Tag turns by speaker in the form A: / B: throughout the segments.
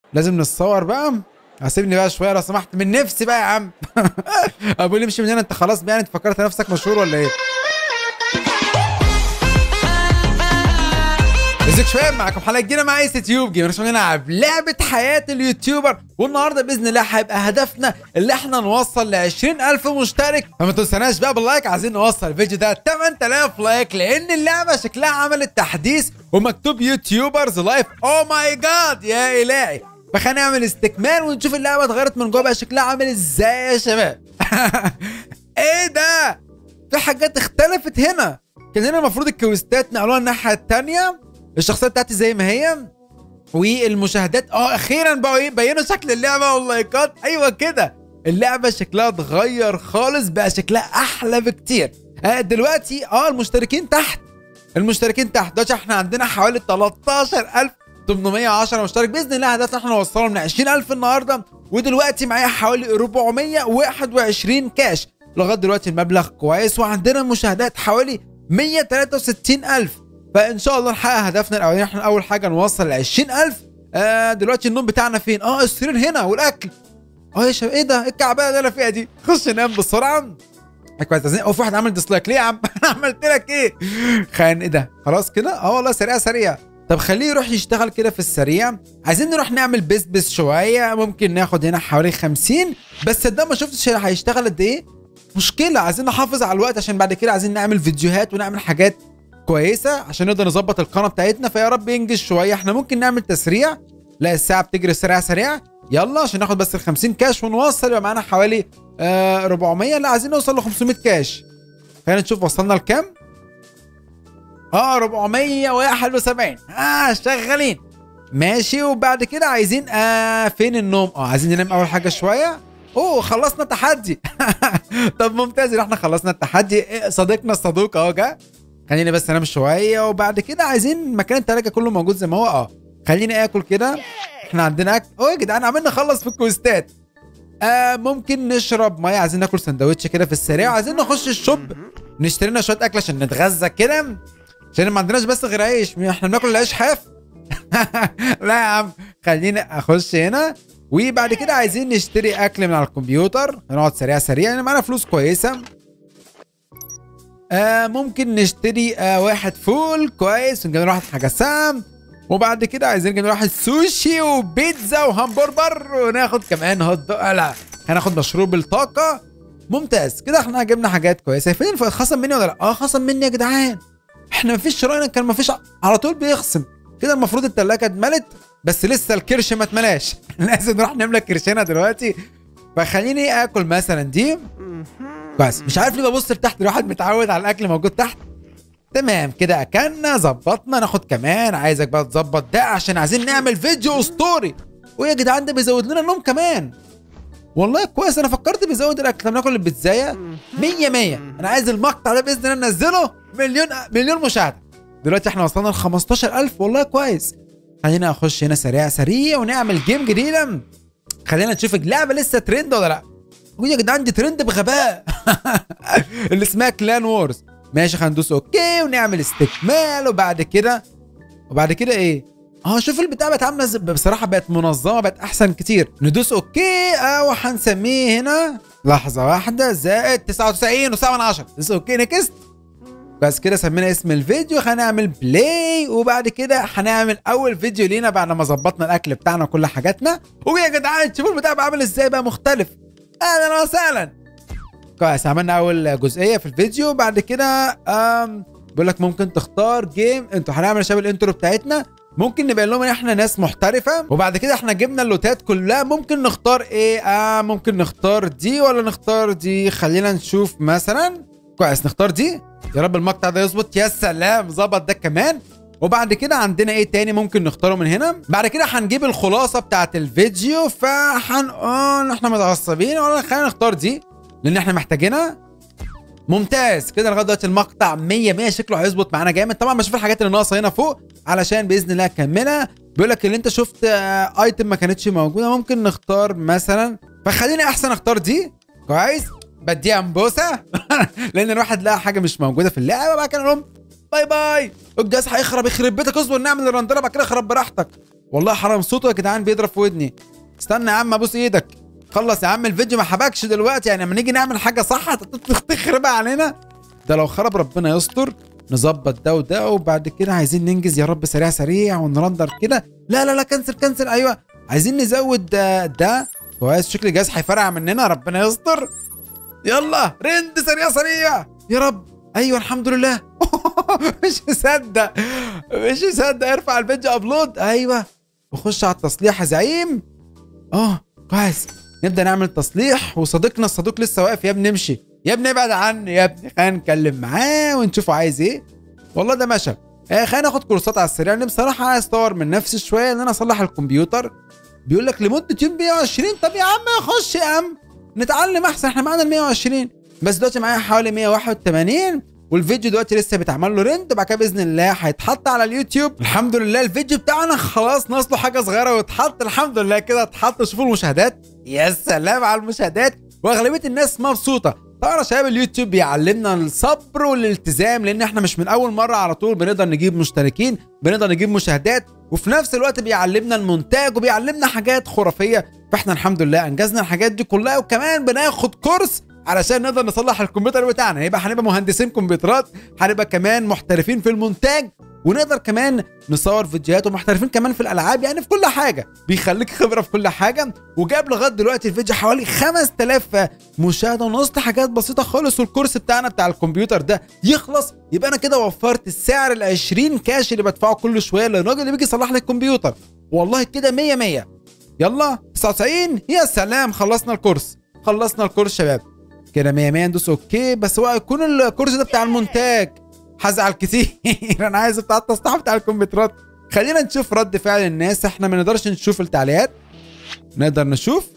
A: لازم نتصور بقى هسيبني بقى شويه لو سمحت من نفسي بقى يا عم ابو امشي من هنا انت خلاص بقى انت فكرت نفسك مشهور ولا ايه ازيك شباب معاكم حلقه جديده مع ايس تيوب جيمر عشان نلعب لعبه حياه اليوتيوبر والنهارده باذن الله هيبقى هدفنا اللي احنا نوصل ل 20000 مشترك فما تنساناش بقى باللايك عايزين نوصل الفيديو ده 8000 لايك لان اللعبه شكلها عملت تحديث ومكتوب يوتيوبرز لايف او ماي جاد يا الهي فخلينا نعمل استكمال ونشوف اللعبه اتغيرت من جوه بقى شكلها عامل ازاي يا شباب ايه ده في حاجات اختلفت هنا كان هنا المفروض الكويستات نقلوها الناحيه الثانيه الشخصيه بتاعتي زي ما هي والمشاهدات اه اخيرا بقوا ايه بينوا شكل اللعبه واللايكات ايوه كده اللعبه شكلها اتغير خالص بقى شكلها احلى بكتير آه دلوقتي اه المشتركين تحت المشتركين تحت دلوقتي احنا عندنا حوالي 13810 مشترك باذن الله هدفنا احنا نوصلهم ل 20000 النهارده ودلوقتي معايا حوالي 421 كاش لغايه دلوقتي المبلغ كويس وعندنا مشاهدات حوالي 163000 فان شاء الله نحقق هدفنا الاولاني احنا اول حاجه نوصل ل 20000 آه دلوقتي النوم بتاعنا فين اه السرير هنا والاكل اه يا شباب ايه ده ايه الكعبانه اللي انا فيها دي خش نام بسرعه كويس عايزين او في واحد عمل ديسلايك ليه يا عم انا عملت لك ايه خان ايه ده خلاص كده اه والله سريع سريع طب خليه يروح يشتغل كده في السريع عايزين نروح نعمل بس بس شويه ممكن ناخد هنا حوالي 50 بس ده ما شفتش هيشتغل قد ايه مشكله عايزين نحافظ على الوقت عشان بعد كده عايزين نعمل فيديوهات ونعمل حاجات كويسه عشان نقدر نظبط القناه بتاعتنا فيا رب ينجز شويه احنا ممكن نعمل تسريع لا الساعه بتجري سريع سريع يلا عشان ناخد بس ال 50 كاش ونوصل يبقى معانا حوالي آه 400 لا عايزين نوصل ل 500 كاش خلينا نشوف وصلنا لكام اه 471 اه شغالين ماشي وبعد كده عايزين آه فين النوم اه عايزين ننام اول حاجه شويه اوه خلصنا التحدي طب ممتاز ان احنا خلصنا التحدي إيه صديقنا الصدوق اهو جه خليني بس انام شويه وبعد كده عايزين مكان التلاجه كله موجود زي ما هو اه خليني اكل كده احنا عندنا اكل اوه يا جدعان عمالين نخلص في الكويستات آه ممكن نشرب ميه عايزين ناكل سندوتش كده في السريع عايزين نخش الشوب نشتري لنا شويه اكل عشان نتغذى كده عشان ما عندناش بس غير عيش احنا بناكل العيش حاف لا يا عم خليني اخش هنا وبعد كده عايزين نشتري اكل من على الكمبيوتر نقعد سريع سريع يعني معانا فلوس كويسه آه ممكن نشتري آه واحد فول كويس ونجيب واحد حاجه سام وبعد كده عايزين نجيب واحد سوشي وبيتزا وهمبرجر وناخد كمان هوت دوغ لا هناخد مشروب الطاقه ممتاز كده احنا جبنا حاجات كويسه فين خصم مني ولا لا اه خصم مني يا جدعان احنا مفيش شراينا كان مفيش على طول بيخصم كده المفروض التلاجة اتملت بس لسه الكرش ما اتملاش لازم نروح نملى كرشنا دلوقتي فخليني اكل مثلا دي كويس مش عارف ليه ببص لتحت الواحد متعود على الاكل موجود تحت تمام كده اكلنا ظبطنا ناخد كمان عايزك بقى تظبط ده عشان عايزين نعمل فيديو اسطوري ويا جدعان ده بيزود لنا النوم كمان والله كويس انا فكرت بيزود الاكل طب ناكل البيتزايه 100 100 انا عايز المقطع ده باذن الله ننزله مليون مليون مشاهده دلوقتي احنا وصلنا ل 15000 والله كويس خلينا اخش هنا سريع سريع ونعمل جيم جديده خلينا نشوف اللعبه لسه ترند ولا لا ويا جدعان دي ترند بغباء اللي اسمها كلان وورز ماشي هندوس اوكي ونعمل استكمال وبعد كده وبعد كده ايه اه شوف البتاع بقت عامله بصراحه بقت منظمه بقت احسن كتير ندوس اوكي اه وهنسميه هنا لحظه واحده زائد 99 و7 من 10 ندوس اوكي نكست بس كده سمينا اسم الفيديو هنعمل بلاي وبعد كده هنعمل اول فيديو لينا بعد ما ظبطنا الاكل بتاعنا وكل حاجاتنا ويا جدعان شوفوا البتاع بقى عامل ازاي بقى مختلف اهلا وسهلا كويس عملنا اول جزئيه في الفيديو بعد كده بيقول لك ممكن تختار جيم انتوا هنعمل شبه الانترو بتاعتنا ممكن نبين لهم ان احنا ناس محترفه وبعد كده احنا جبنا اللوتات كلها ممكن نختار ايه اه ممكن نختار دي ولا نختار دي خلينا نشوف مثلا كويس نختار دي يا رب المقطع ده يظبط يا سلام ظبط ده كمان وبعد كده عندنا ايه تاني ممكن نختاره من هنا بعد كده هنجيب الخلاصه بتاعت الفيديو فهنقول احنا متعصبين ولا خلينا نختار دي لان احنا محتاجينها ممتاز كده لغايه دلوقتي المقطع 100 100 شكله هيظبط معانا جامد طبعا بشوف الحاجات اللي ناقصه هنا فوق علشان باذن الله اكملها بيقول لك اللي انت شفت ايتم ما كانتش موجوده ممكن نختار مثلا فخليني احسن اختار دي كويس بديها انبوسه لان الواحد لقى حاجه مش موجوده في اللعبه بقى كان لهم باي باي الجهاز هيخرب يخرب بيتك اصبر نعمل الرندره بعد كده خرب براحتك والله حرام صوته يا جدعان بيضرب في ودني استنى يا عم ابوس ايدك خلص يا عم الفيديو ما حبكش دلوقتي يعني لما نيجي نعمل حاجه صح تخربها علينا ده لو خرب ربنا يستر نظبط ده وده وبعد كده عايزين ننجز يا رب سريع سريع ونرندر كده لا لا لا كنسل كنسل ايوه عايزين نزود ده, ده. كويس شكل الجهاز هيفرقع مننا ربنا يستر يلا رند سريع سريع يا رب ايوه الحمد لله مش مصدق مش مصدق ارفع الفيديو ابلود ايوه وخش على التصليح يا زعيم اه كويس نبدا نعمل تصليح وصديقنا الصدوق لسه واقف يا ابني امشي يا ابني ابعد عني يا ابني خلينا نتكلم معاه ونشوفه عايز ايه والله ده مشى آه خلينا ناخد كورسات على السريع لان بصراحه عايز اطور من نفسي شويه ان انا اصلح الكمبيوتر بيقول لك لمده يوم 120 طب يا عم خش يا عم نتعلم احسن احنا معانا ال 120 بس دلوقتي معايا حوالي 181 والفيديو دلوقتي لسه بيتعمل له رند وبعد كده باذن الله هيتحط على اليوتيوب الحمد لله الفيديو بتاعنا خلاص ناقص حاجه صغيره واتحط الحمد لله كده اتحط شوفوا المشاهدات يا سلام على المشاهدات واغلبيه الناس مبسوطه طبعا يا شباب اليوتيوب بيعلمنا الصبر والالتزام لان احنا مش من اول مره على طول بنقدر نجيب مشتركين بنقدر نجيب مشاهدات وفي نفس الوقت بيعلمنا المونتاج وبيعلمنا حاجات خرافيه فاحنا الحمد لله انجزنا الحاجات دي كلها وكمان بناخد كورس علشان نقدر نصلح الكمبيوتر بتاعنا يبقى هنبقى مهندسين كمبيوترات هنبقى كمان محترفين في المونتاج ونقدر كمان نصور فيديوهات ومحترفين كمان في الالعاب يعني في كل حاجه بيخليك خبره في كل حاجه وجاب لغايه دلوقتي الفيديو حوالي 5000 مشاهده ونص حاجات بسيطه خالص والكورس بتاعنا بتاع الكمبيوتر ده يخلص يبقى انا كده وفرت السعر ال 20 كاش اللي بدفعه كل شويه للراجل اللي بيجي يصلح لي الكمبيوتر والله كده 100 100 يلا 99 يا سلام خلصنا الكورس خلصنا الكورس شباب كده 100 100 ندوس اوكي بس هو يكون الكورس ده بتاع المونتاج هزعل كتير انا عايز بتاع التصليح بتاع الكمبيوترات خلينا نشوف رد فعل الناس احنا ما نقدرش نشوف التعليقات نقدر نشوف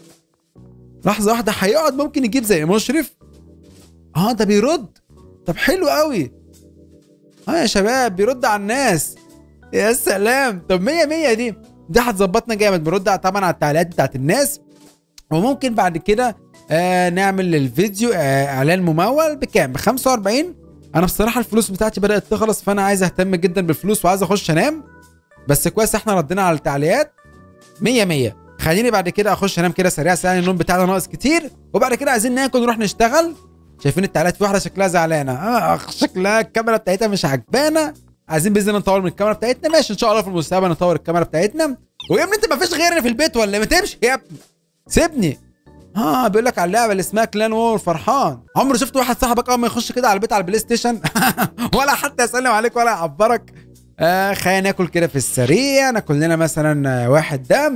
A: لحظه واحده هيقعد ممكن يجيب زي مشرف اه ده بيرد طب حلو قوي اه يا شباب بيرد على الناس يا سلام طب 100 100 دي دي هتظبطنا جامد بنرد طبعا على التعليقات بتاعت الناس وممكن بعد كده آه نعمل للفيديو آه اعلان ممول بكام ب 45 انا بصراحه الفلوس بتاعتي بدات تخلص فانا عايز اهتم جدا بالفلوس وعايز اخش انام بس كويس احنا ردينا على التعليقات 100 100 خليني بعد كده اخش انام كده سريع سريع النوم بتاعنا ناقص كتير وبعد كده عايزين ناكل نروح نشتغل شايفين التعليقات في واحده شكلها زعلانه اه شكلها الكاميرا بتاعتها مش عجبانه عايزين باذن الله نطور من الكاميرا بتاعتنا ماشي ان شاء الله في المستقبل نطور الكاميرا بتاعتنا ويا ابني انت ما فيش غيرنا في البيت ولا ما تمشي يا ابني سيبني اه بيقول لك على اللعبه اللي اسمها كلان وور فرحان عمرو شفت واحد صاحبك اول ما يخش كده على البيت على البلاي ستيشن ولا حتى يسلم عليك ولا يعبرك آه خلينا ناكل كده في السريع ناكل لنا مثلا واحد دم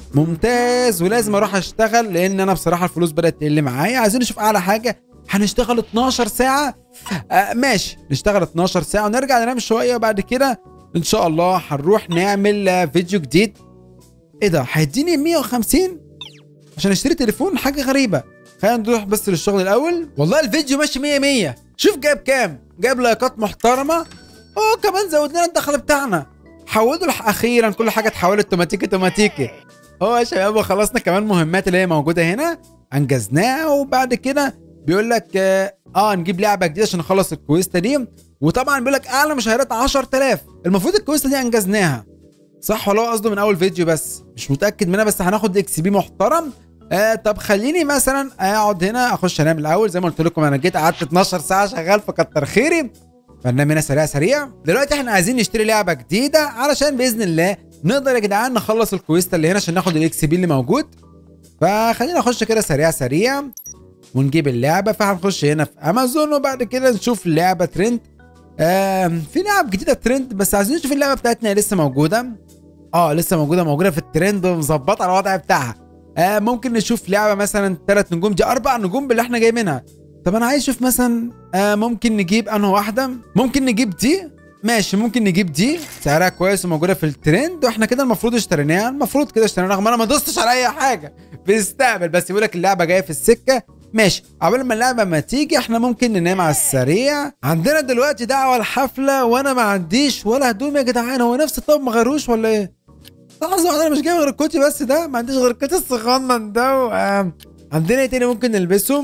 A: ممتاز ولازم اروح اشتغل لان انا بصراحه الفلوس بدات تقل معايا عايزين نشوف اعلى حاجه هنشتغل 12 ساعه آه ماشي نشتغل 12 ساعه ونرجع ننام شويه وبعد كده ان شاء الله هنروح نعمل فيديو جديد ايه ده هيديني 150 عشان اشتري تليفون حاجه غريبه خلينا نروح بس للشغل الاول والله الفيديو ماشي 100 100 شوف جايب كام جايب لايكات محترمه اه كمان زود لنا الدخل بتاعنا حولوا اخيرا كل حاجه اتحولت اوتوماتيكي اوتوماتيكي اه يا شباب وخلصنا كمان مهمات اللي هي موجوده هنا انجزناها وبعد كده بيقول لك اه نجيب لعبه جديده عشان نخلص الكويستا دي وطبعا بيقول لك اعلى مشاهدات 10000 المفروض الكويستا دي انجزناها صح ولا هو قصده من اول فيديو بس مش متاكد منها بس هناخد اكس بي محترم آه طب خليني مثلا اقعد هنا اخش انام الاول زي ما قلت لكم انا جيت قعدت 12 ساعه شغال فكتر خيري فننام هنا سريع سريع دلوقتي احنا عايزين نشتري لعبه جديده علشان باذن الله نقدر يا جدعان نخلص الكويستا اللي هنا عشان ناخد الاكس بي اللي موجود فخلينا نخش كده سريع سريع ونجيب اللعبه فهنخش هنا في امازون وبعد كده نشوف لعبه ترند آه في لعب جديده ترند بس عايزين نشوف اللعبه بتاعتنا لسه موجوده اه لسه موجوده موجوده في الترند ومظبطه على الوضع بتاعها آه ممكن نشوف لعبه مثلا ثلاث نجوم دي اربع نجوم باللي احنا جايبينها طب انا عايز اشوف مثلا آه ممكن نجيب انه واحده ممكن نجيب دي ماشي ممكن نجيب دي سعرها كويس وموجوده في الترند واحنا كده المفروض اشتريناها المفروض كده اشتريناها رغم انا ما دوستش على اي حاجه بيستقبل بس يقول لك اللعبه جايه في السكه ماشي قبل ما اللعبه ما تيجي احنا ممكن ننام على السريع عندنا دلوقتي دعوه الحفله وانا ما عنديش ولا هدوم يا جدعان هو نفس الطب ما غيروش ولا ايه لحظه واحده انا مش جايب غير الكوتي بس ده ما عنديش غير الكوتي الصغنن ده و... آه. عندنا ايه تاني ممكن نلبسه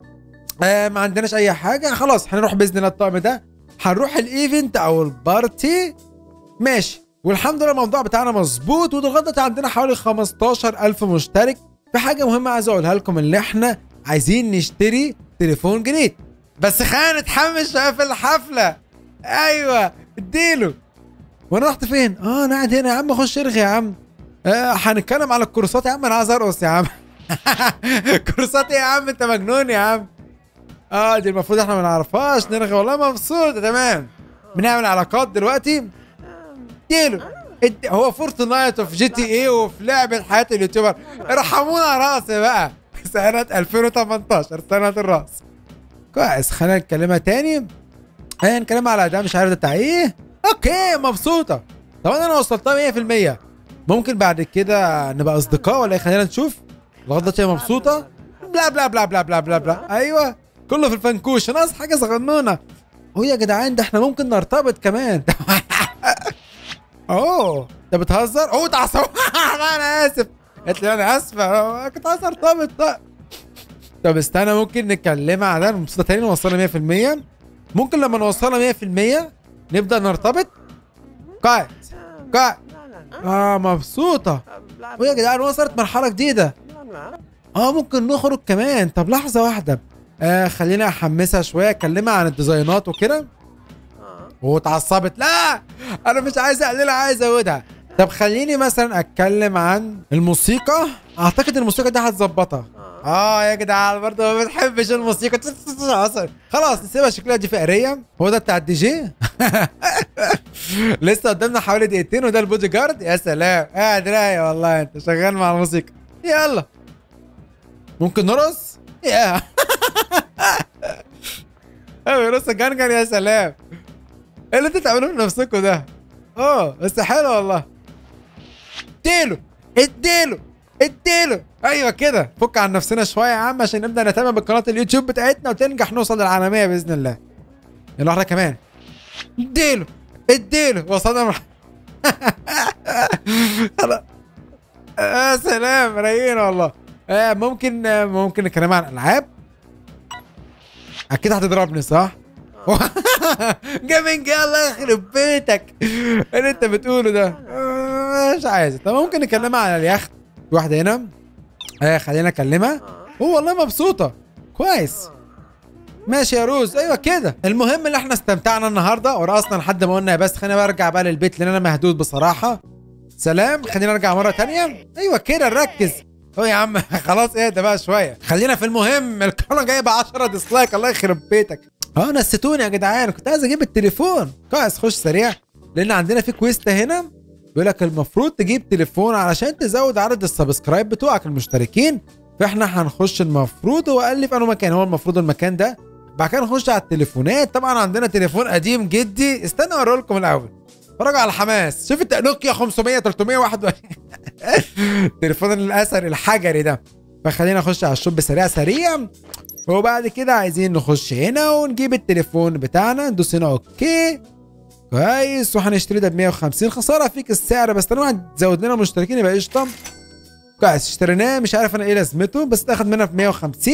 A: آه ما عندناش اي حاجه خلاص هنروح باذن الله الطقم ده هنروح الايفنت او البارتي ماشي والحمد لله الموضوع بتاعنا مظبوط ولغايه عندنا حوالي 15000 مشترك في حاجه مهمه عايز اقولها لكم اللي احنا عايزين نشتري تليفون جديد بس خلينا نتحمس شويه في الحفله ايوه اديله وانا رحت فين اه انا قاعد هنا يا عم خش ارغي يا عم آه هنتكلم على الكورسات يا عم انا عايز ارقص يا عم كورسات ايه يا عم انت مجنون يا عم اه دي المفروض احنا ما نعرفهاش نرغي والله مبسوط تمام بنعمل علاقات دلوقتي اديله اد- هو فورتنايت وفي جي تي اي وفي لعبه حياه اليوتيوبر ارحمونا راسي بقى سنه 2018 سنه الراس كويس خلينا نتكلمها تاني خلينا نتكلم على ده مش عارف ده بتاع ايه اوكي مبسوطه طبعا انا وصلتها 100% ممكن بعد كده نبقى اصدقاء ولا ايه خلينا نشوف لغايه دلوقتي هي مبسوطه بلا بلا بلا بلا بلا بلا بلا ايوه كله في الفنكوش ناقص حاجه صغنونه هو يا جدعان ده احنا ممكن نرتبط كمان اوه انت بتهزر اوه ده عصام لا انا اسف قلت لي انا اسفه كنت عايز ارتبط طيب. طب استنى ممكن نكلمها على المبسوطه تاني نوصلها 100% ممكن لما نوصلها 100% نبدا نرتبط قاعد قاعد اه مبسوطه ويا جدعان وصلت مرحله جديده اه ممكن نخرج كمان طب لحظه واحده آه خلينا احمسها شويه اكلمها عن الديزاينات وكده واتعصبت لا انا مش عايز اقللها عايز ازودها طب خليني مثلا اتكلم عن الموسيقى اعتقد الموسيقى دي هتظبطها اه يا جدعان برضه ما بتحبش الموسيقى خلاص نسيبها شكلها دي فقريه هو ده بتاع الدي جي لسه قدامنا حوالي دقيقتين وده البودي جارد يا سلام قاعد رايق والله انت شغال مع الموسيقى يلا ممكن نرقص يا ايوه رقص جنجن يا سلام ايه اللي انتوا بتعملوه في نفسكم ده اه بس حلو والله اديله اديله اديله ايوه كده فك عن نفسنا شويه يا عم عشان نبدا نهتم بقناه اليوتيوب بتاعتنا وتنجح نوصل للعالميه باذن الله يلا واحده كمان اديله اديله وصلنا مر... خلاص. يا سلام رايقين والله آه ممكن آه ممكن نتكلم عن العاب اكيد هتضربني صح جيمنج الله يخرب بيتك إيه اللي انت بتقوله ده آه، مش عايز طب ممكن نكلمها على اليخت في واحده هنا آه خلينا اكلمها هو والله مبسوطه كويس ماشي يا روز ايوه كده المهم اللي احنا استمتعنا النهارده ورقصنا لحد ما قلنا بس خلينا بقى ارجع بقى للبيت لان انا مهدود بصراحه سلام خلينا نرجع مره تانية ايوه كده نركز هو يا عم خلاص اهدى بقى شويه خلينا في المهم القناه جايبه 10 ديسلايك الله يخرب بيتك اه نسيتوني يا جدعان كنت عايز اجيب التليفون كويس خش سريع لان عندنا في كويست هنا بيقول لك المفروض تجيب تليفون علشان تزود عدد السبسكرايب بتوعك المشتركين فاحنا هنخش المفروض هو قال لي في انه مكان هو المفروض المكان ده بعد كده نخش على التليفونات طبعا عندنا تليفون قديم جدي استنى اوريه لكم الاول اتفرجوا على الحماس شوف الت- نوكيا 500 301 التليفون الاثر الحجري ده فخلينا نخش على الشوب سريع سريع وبعد كده عايزين نخش هنا ونجيب التليفون بتاعنا ندوس هنا اوكي كويس وهنشتري ده ب 150 خساره فيك السعر بس طالما هتزود لنا مشتركين يبقى قشطه كويس اشتريناه مش عارف انا ايه لازمته بس تاخد منها ب 150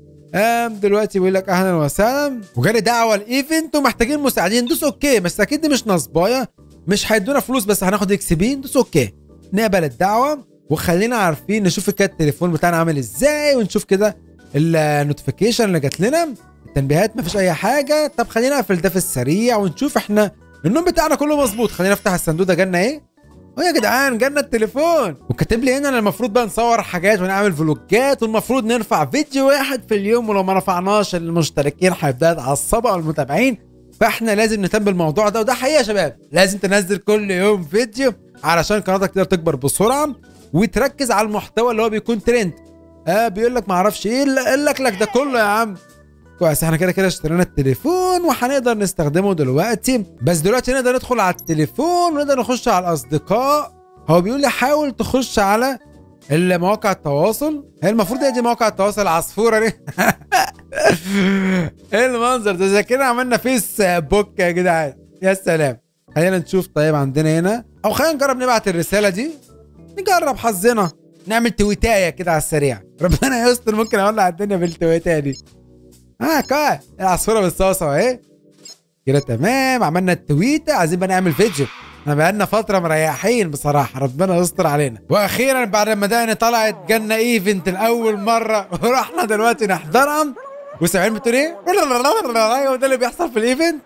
A: آم دلوقتي بيقول لك اهلا وسهلا وجالي دعوه الايفنت ومحتاجين مساعدين دوس اوكي بس اكيد دي مش نصبايه مش هيدونا فلوس بس هناخد اكس بي دوس اوكي نقبل الدعوه وخلينا عارفين نشوف كده التليفون بتاعنا عامل ازاي ونشوف كده النوتيفيكيشن اللي جات لنا التنبيهات مفيش اي حاجه طب خلينا نقفل ده في السريع ونشوف احنا النوم بتاعنا كله مظبوط خلينا نفتح الصندوق ده جالنا ايه اه يا جدعان جالنا التليفون وكاتب لي هنا ان المفروض بقى نصور حاجات ونعمل فلوجات والمفروض نرفع فيديو واحد في اليوم ولو ما رفعناش المشتركين هيبداوا يتعصبوا او المتابعين فاحنا لازم نهتم بالموضوع ده وده حقيقه يا شباب لازم تنزل كل يوم فيديو علشان قناتك تقدر تكبر بسرعه وتركز على المحتوى اللي هو بيكون ترند اه بيقول لك ما اعرفش ايه اللي قال لك لك ده كله يا عم كويس احنا كده كده اشترينا التليفون وهنقدر نستخدمه دلوقتي بس دلوقتي نقدر ندخل على التليفون ونقدر نخش على الاصدقاء هو بيقول لي حاول تخش على المواقع التواصل هي المفروض هي دي مواقع التواصل العصفوره دي ايه المنظر ده زي كده عملنا فيس بوك يا جدعان يا سلام خلينا نشوف طيب عندنا هنا او خلينا نجرب نبعت الرساله دي نجرب حظنا نعمل تويتايه كده على السريع ربنا يستر ممكن اولع الدنيا بالتويتايه دي اه كويس العصفوره بالصوصه اهي كده تمام عملنا التويته عايزين بقى نعمل فيديو احنا بقالنا فتره مريحين بصراحه ربنا يستر علينا واخيرا بعد ما دقني طلعت جالنا ايفنت لاول مره ورحنا دلوقتي نحضرها وسامعين بتقول ايه هو ده اللي بيحصل في الايفنت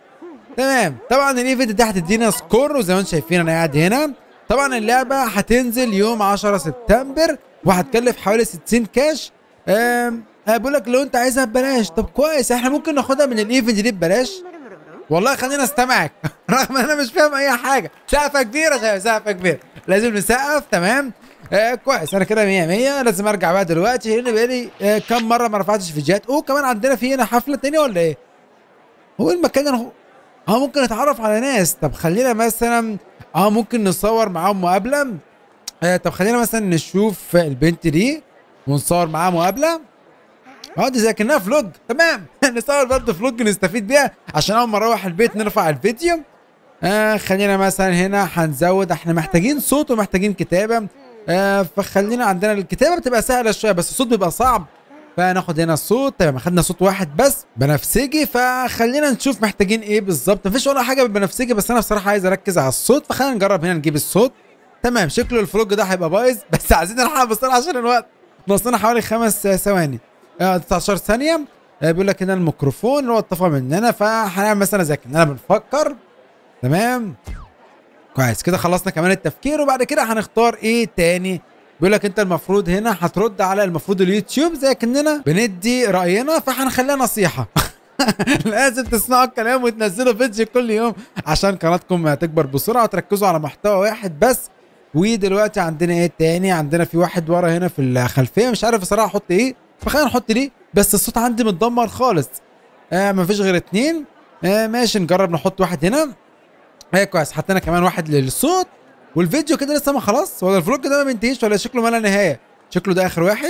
A: تمام طبعا الايفنت ده هتدينا سكور وزي ما انتم شايفين انا قاعد هنا طبعا اللعبه هتنزل يوم 10 سبتمبر وهتكلف حوالي 60 كاش أم، أه، بقول لك لو انت عايزها ببلاش طب كويس احنا ممكن ناخدها من الايفنت دي ببلاش والله خلينا استمعك رغم ان انا مش فاهم اي حاجه سقفه كبيره يا شباب سقفه كبيره لازم نسقف تمام آه كويس انا كده 100 100 لازم ارجع بقى دلوقتي لان بقالي آه كام مره ما رفعتش فيديوهات اوه كمان عندنا في هنا حفله تانية ولا ايه؟ هو المكان انا اه ممكن نتعرف على ناس طب خلينا مثلا اه ممكن نصور معاهم مقابله آه طب خلينا مثلا نشوف البنت دي ونصور معاها مقابله اه دي زي كانها فلوج تمام نصور برضه فلوج نستفيد بيها عشان اول ما نروح البيت نرفع الفيديو آه خلينا مثلا هنا هنزود احنا محتاجين صوت ومحتاجين كتابه آه فخلينا عندنا الكتابه بتبقى سهله شويه بس الصوت بيبقى صعب فناخد هنا الصوت تمام خدنا صوت واحد بس بنفسجي فخلينا نشوف محتاجين ايه بالظبط مفيش ولا حاجه بالبنفسجي بس انا بصراحه عايز اركز على الصوت فخلينا نجرب هنا نجيب الصوت تمام شكله الفلوج ده هيبقى بايظ بس عايزين نلحق بسرعه عشان الوقت ناقصنا حوالي خمس آه، ثواني آه 19 ثانيه آه بيقول لك هنا الميكروفون اللي هو اتطفى مننا فهنعمل مثلا زي كاننا بنفكر تمام كويس كده خلصنا كمان التفكير وبعد كده هنختار ايه تاني بيقول لك انت المفروض هنا هترد على المفروض اليوتيوب زي كاننا بندي راينا فهنخليها نصيحه لازم تسمعوا الكلام وتنزلوا فيديو كل يوم عشان قناتكم تكبر بسرعه وتركزوا على محتوى واحد بس ودلوقتي عندنا ايه تاني عندنا في واحد ورا هنا في الخلفيه مش عارف بصراحه احط ايه فخلينا نحط دي بس الصوت عندي متدمر خالص آه مفيش غير اتنين آه ماشي نجرب نحط واحد هنا ايه كويس حطينا كمان واحد للصوت والفيديو كده لسه ما خلاص ولا الفلوج ده ما بينتهيش ولا شكله ما لا نهايه شكله ده اخر واحد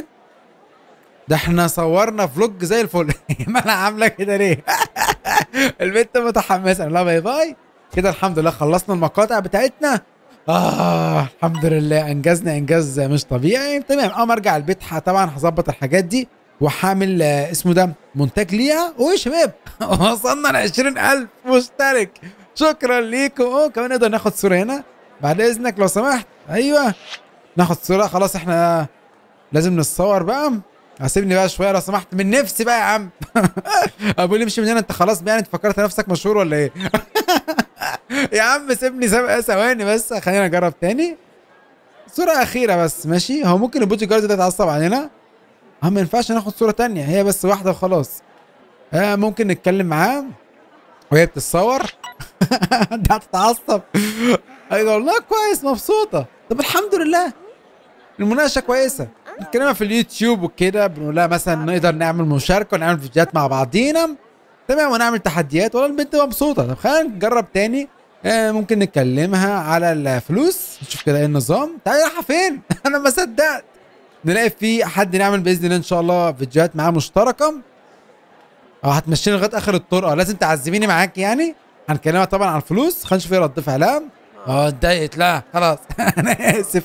A: ده احنا صورنا فلوج زي الفل ما انا عامله كده ليه البنت متحمسه لا باي باي كده الحمد لله خلصنا المقاطع بتاعتنا اه الحمد لله انجزنا انجاز مش طبيعي تمام اما ارجع البيت ح- طبعا هظبط الحاجات دي وهعمل آه، اسمه ده مونتاج ليها ويا شباب وصلنا ل 20000 مشترك شكرا ليكم اوه كمان نقدر ناخد صوره هنا بعد اذنك لو سمحت ايوه ناخد صوره خلاص احنا لازم نتصور بقى هسيبني بقى شويه لو سمحت من نفسي بقى يا عم ابو لي امشي من هنا انت خلاص بقى انت فكرت نفسك مشهور ولا ايه يا عم سيبني سابقه ثواني بس خلينا نجرب تاني صورة أخيرة بس ماشي هو ممكن البوتي جارد ده يتعصب علينا اه ما ينفعش ناخد صورة تانية هي بس واحدة وخلاص آه ممكن نتكلم معاه وهي بتتصور ده هتتعصب ايوه والله كويس مبسوطة طب الحمد لله المناقشة كويسة نتكلمها في اليوتيوب وكده بنقول لها مثلا نقدر نعمل مشاركة ونعمل فيديوهات مع بعضينا تمام ونعمل تحديات والله البنت مبسوطة طب خلينا نجرب تاني آه ممكن نكلمها على الفلوس نشوف كده ايه النظام تعالي رايحة فين انا ما صدقت نلاقي في حد نعمل باذن الله ان شاء الله فيديوهات معاه مشتركه اه هتمشيني لغايه اخر الطرقه لازم تعذبيني معاك يعني هنكلمها طبعا على الفلوس خلينا نشوف ايه رد فعلها اه اتضايقت لا خلاص انا اسف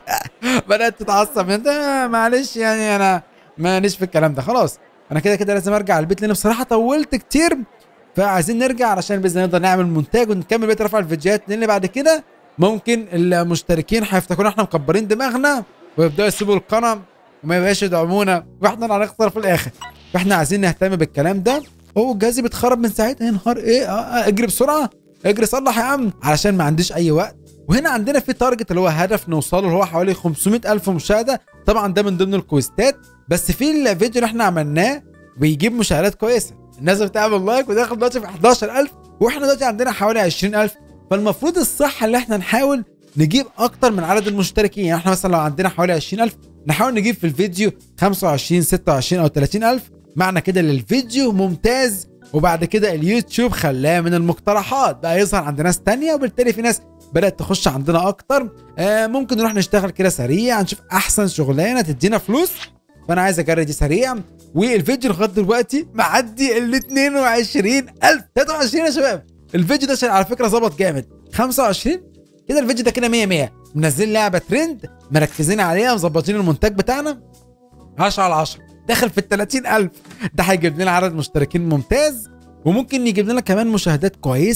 A: بدات تتعصب انت معلش يعني انا ماليش في الكلام ده خلاص انا كده كده لازم ارجع البيت لان بصراحه طولت كتير فعايزين نرجع علشان باذن الله نقدر نعمل مونتاج ونكمل بقيه رفع الفيديوهات لان بعد كده ممكن المشتركين هيفتكرونا احنا مكبرين دماغنا ويبداوا يسيبوا القناه وما يبقاش يدعمونا واحنا اللي هنخسر في الاخر فاحنا عايزين نهتم بالكلام ده هو جهازي بيتخرب من ساعتها يا نهار ايه آه آه اجري بسرعه اجري صلح يا عم علشان ما عنديش اي وقت وهنا عندنا في تارجت اللي هو هدف نوصله اللي هو حوالي 500 الف مشاهده طبعا ده من ضمن الكويستات بس في الفيديو اللي احنا عملناه بيجيب مشاهدات كويسه الناس بتعمل لايك وداخل دلوقتي في 11000 واحنا دلوقتي عندنا حوالي 20000 فالمفروض الصح اللي احنا نحاول نجيب اكتر من عدد المشتركين يعني احنا مثلا لو عندنا حوالي 20000 نحاول نجيب في الفيديو 25 26 او 30000 معنى كده ان الفيديو ممتاز وبعد كده اليوتيوب خلاه من المقترحات بقى يظهر عند ناس تانية وبالتالي في ناس بدأت تخش عندنا اكتر آه ممكن نروح نشتغل كده سريع نشوف احسن شغلانه تدينا فلوس فانا عايز اجرب دي سريع والفيديو لغايه دلوقتي معدي ال 22000 23 يا شباب الفيديو ده على فكره ظبط جامد 25 كده الفيديو ده كده 100 100 منزلين لعبه ترند مركزين عليها مظبطين المونتاج بتاعنا 10 على 10 داخل في ال 30000 ده هيجيب لنا عدد مشتركين ممتاز وممكن يجيب لنا كمان مشاهدات كويسه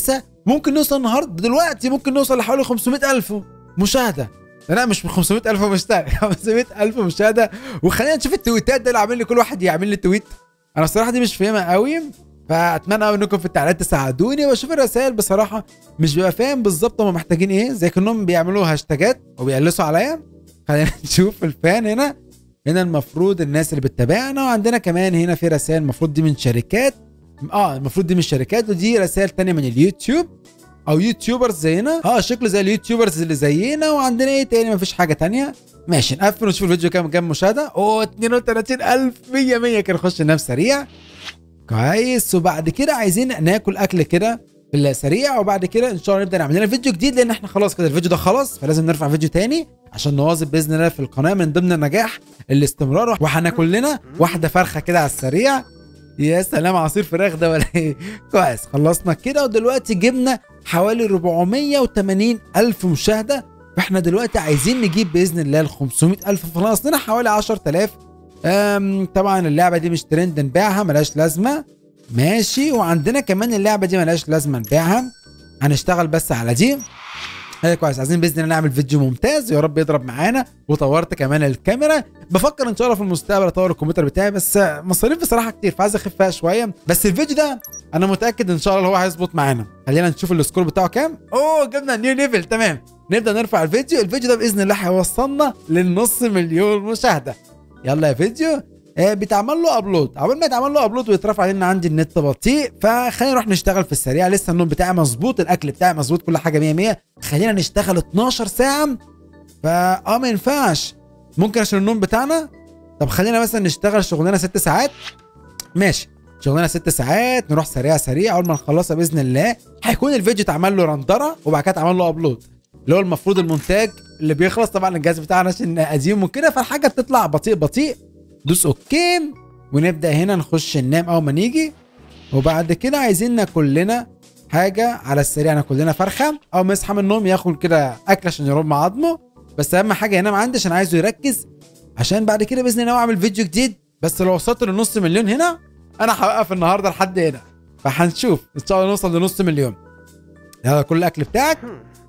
A: ممكن نوصل النهارده دلوقتي ممكن نوصل لحوالي 500 الف مشاهده لا مش 500 الف مشترك 500 الف مشاهده وخلينا نشوف التويتات ده اللي عامل لي كل واحد يعمل لي تويت انا الصراحه دي مش فاهمها قوي فاتمنى قوي انكم في التعليقات تساعدوني واشوف الرسائل بصراحه مش ببقى فاهم بالظبط هم محتاجين ايه زي كانهم بيعملوا هاشتاجات وبيقلصوا عليا خلينا نشوف الفان هنا هنا المفروض الناس اللي بتتابعنا وعندنا كمان هنا في رسائل المفروض دي من شركات اه المفروض دي من الشركات ودي رسائل تانية من اليوتيوب او يوتيوبرز زينا اه شكله زي اليوتيوبرز اللي زينا وعندنا ايه تاني مفيش حاجه تانية ماشي نقفل ونشوف الفيديو كام كام مشاهده اوه 32100 100 100 كده نخش ننام سريع كويس وبعد كده عايزين ناكل اكل كده في السريع وبعد كده ان شاء الله نبدا نعمل لنا فيديو جديد لان احنا خلاص كده الفيديو ده خلاص فلازم نرفع فيديو تاني عشان نواظب باذن الله في القناه من ضمن النجاح الاستمرار وهناكل لنا واحده فرخه كده على السريع يا سلام عصير فراخ ده ولا ايه كويس خلصنا كده ودلوقتي جبنا حوالي 480 الف مشاهده فاحنا دلوقتي عايزين نجيب باذن الله ال 500 الف فناقص لنا حوالي 10000 أم طبعا اللعبه دي مش ترند نبيعها ملهاش لازمه ماشي وعندنا كمان اللعبه دي ملهاش لازمه نبيعها هنشتغل بس على دي ايه كويس عايزين باذن الله نعمل فيديو ممتاز يا رب يضرب معانا وطورت كمان الكاميرا بفكر ان شاء الله في المستقبل اطور الكمبيوتر بتاعي بس مصاريف بصراحه كتير فعايز اخفها شويه بس الفيديو ده انا متاكد ان شاء الله هو هيظبط معانا خلينا نشوف السكور بتاعه كام اوه جبنا نيو ليفل تمام نبدا نرفع الفيديو الفيديو ده باذن الله هيوصلنا للنص مليون مشاهده يلا يا فيديو آه بيتعمل له ابلود عقبال ما يتعمل له ابلود ويترفع لان عندي النت بطيء فخلينا نروح نشتغل في السريع لسه النوم بتاعي مظبوط الاكل بتاعي مظبوط كل حاجه 100 100 خلينا نشتغل 12 ساعه فا اه ما ينفعش ممكن عشان النوم بتاعنا طب خلينا مثلا نشتغل شغلنا ست ساعات ماشي شغلنا ست ساعات نروح سريع سريع اول ما نخلصها باذن الله هيكون الفيديو اتعمل له رندره وبعد كده اتعمل له ابلود اللي هو المفروض المونتاج اللي بيخلص طبعا الجهاز بتاعنا عشان قديم وكده فالحاجه بتطلع بطيء بطيء دوس اوكي ونبدا هنا نخش ننام اول ما نيجي وبعد كده عايزين ناكل لنا حاجه على السريع ناكل لنا فرخه او ما يصحى من النوم ياكل كده اكل عشان يرم عظمه بس اهم حاجه ينام عندي عشان عايزه يركز عشان بعد كده باذن الله اعمل فيديو جديد بس لو وصلت لنص مليون هنا انا هوقف النهارده لحد هنا فهنشوف ان شاء الله نوصل لنص مليون يلا كل الاكل بتاعك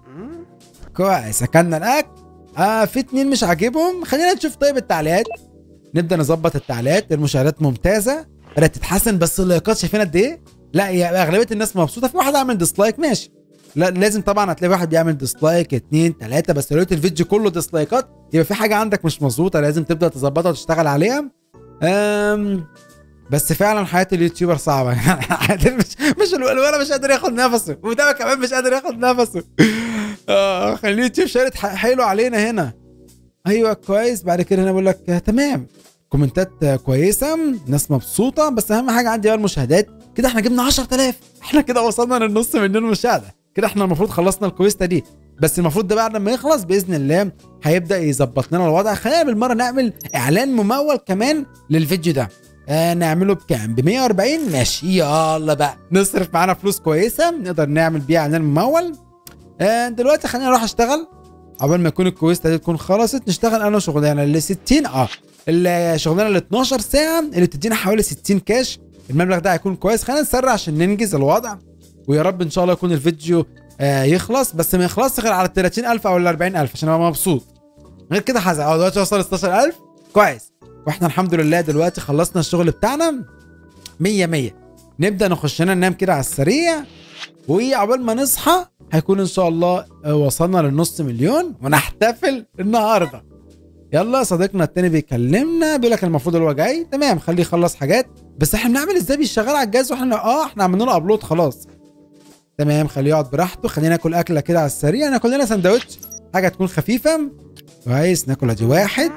A: كويس اكلنا الاكل آه في اتنين مش عاجبهم خلينا نشوف طيب التعليقات نبدا نظبط التعليقات المشاهدات ممتازه بدات تتحسن بس اللايكات شايفين قد ايه لا يا اغلبيه الناس مبسوطه في واحد عامل ديسلايك ماشي لا لازم طبعا هتلاقي واحد بيعمل ديسلايك اتنين تلاته بس لو لقيت الفيديو كله ديسلايكات يبقى في حاجه عندك مش مظبوطه لازم تبدا تظبطها وتشتغل عليها أم بس فعلا حياه اليوتيوبر صعبه مش مش الولد مش قادر ياخد نفسه وده كمان مش قادر ياخد نفسه اه خلي اليوتيوب شارد حلو علينا هنا ايوه كويس بعد كده هنا بقول لك تمام كومنتات كويسه ناس مبسوطه بس اهم حاجه عندي بقى المشاهدات كده احنا جبنا 10000 احنا كده وصلنا للنص مليون مشاهده كده احنا المفروض خلصنا الكويستا دي بس المفروض ده بعد ما يخلص باذن الله هيبدا يظبط لنا الوضع خلينا بالمره نعمل اعلان ممول كمان للفيديو ده آه نعمله بكام ب 140 ماشي يلا بقى نصرف معانا فلوس كويسه نقدر نعمل بيها اعلان ممول آه دلوقتي خلينا نروح اشتغل عقبال ما يكون الكويستا دي تكون خلصت نشتغل انا شغلانه اللي 60 اه الشغلانه ال 12 ساعه اللي بتدينا حوالي 60 كاش المبلغ ده هيكون كويس خلينا نسرع عشان ننجز الوضع ويا رب ان شاء الله يكون الفيديو آه يخلص بس ما يخلصش غير على ال 30000 او ال 40000 عشان ابقى مبسوط غير كده هزعل اه دلوقتي وصل 16000 كويس واحنا الحمد لله دلوقتي خلصنا الشغل بتاعنا 100 100 نبدا نخش لنا ننام كده على السريع وعقبال ما نصحى هيكون ان شاء الله وصلنا للنص مليون ونحتفل النهارده يلا صديقنا التاني بيكلمنا بيقول لك المفروض اللي هو جاي تمام خليه يخلص حاجات بس احنا بنعمل ازاي بيشتغل على الجهاز واحنا اه احنا عملنا له ابلود خلاص تمام خليه يقعد براحته خلينا ناكل اكله كده على السريع ناكل لنا سندوتش حاجه تكون خفيفه كويس ناكل ادي واحد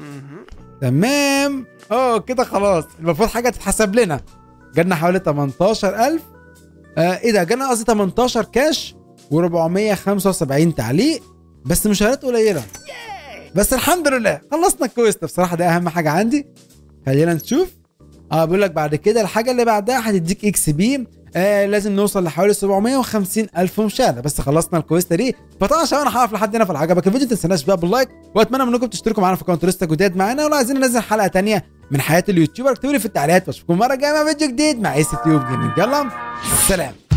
A: تمام اه كده خلاص المفروض حاجه تتحسب لنا جالنا حوالي 18000 آه ايه ده جالنا قصدي 18 كاش و475 تعليق بس مشاهدات قليله بس الحمد لله خلصنا الكويست بصراحه ده اهم حاجه عندي خلينا نشوف اه بيقول لك بعد كده الحاجه اللي بعدها هتديك اكس بي آه لازم نوصل لحوالي 750 الف مشاهده بس خلصنا الكويستا دي فطبعا عشان انا هقف لحد هنا في عجبك الفيديو ما تنساش بقى باللايك واتمنى منكم تشتركوا معانا في قناه لسه جداد معانا ولو عايزين ننزل حلقه تانية من حياه اليوتيوبر اكتبوا لي في التعليقات واشوفكم مره جايه مع فيديو جديد مع ايس تيوب جيمنج يلا سلام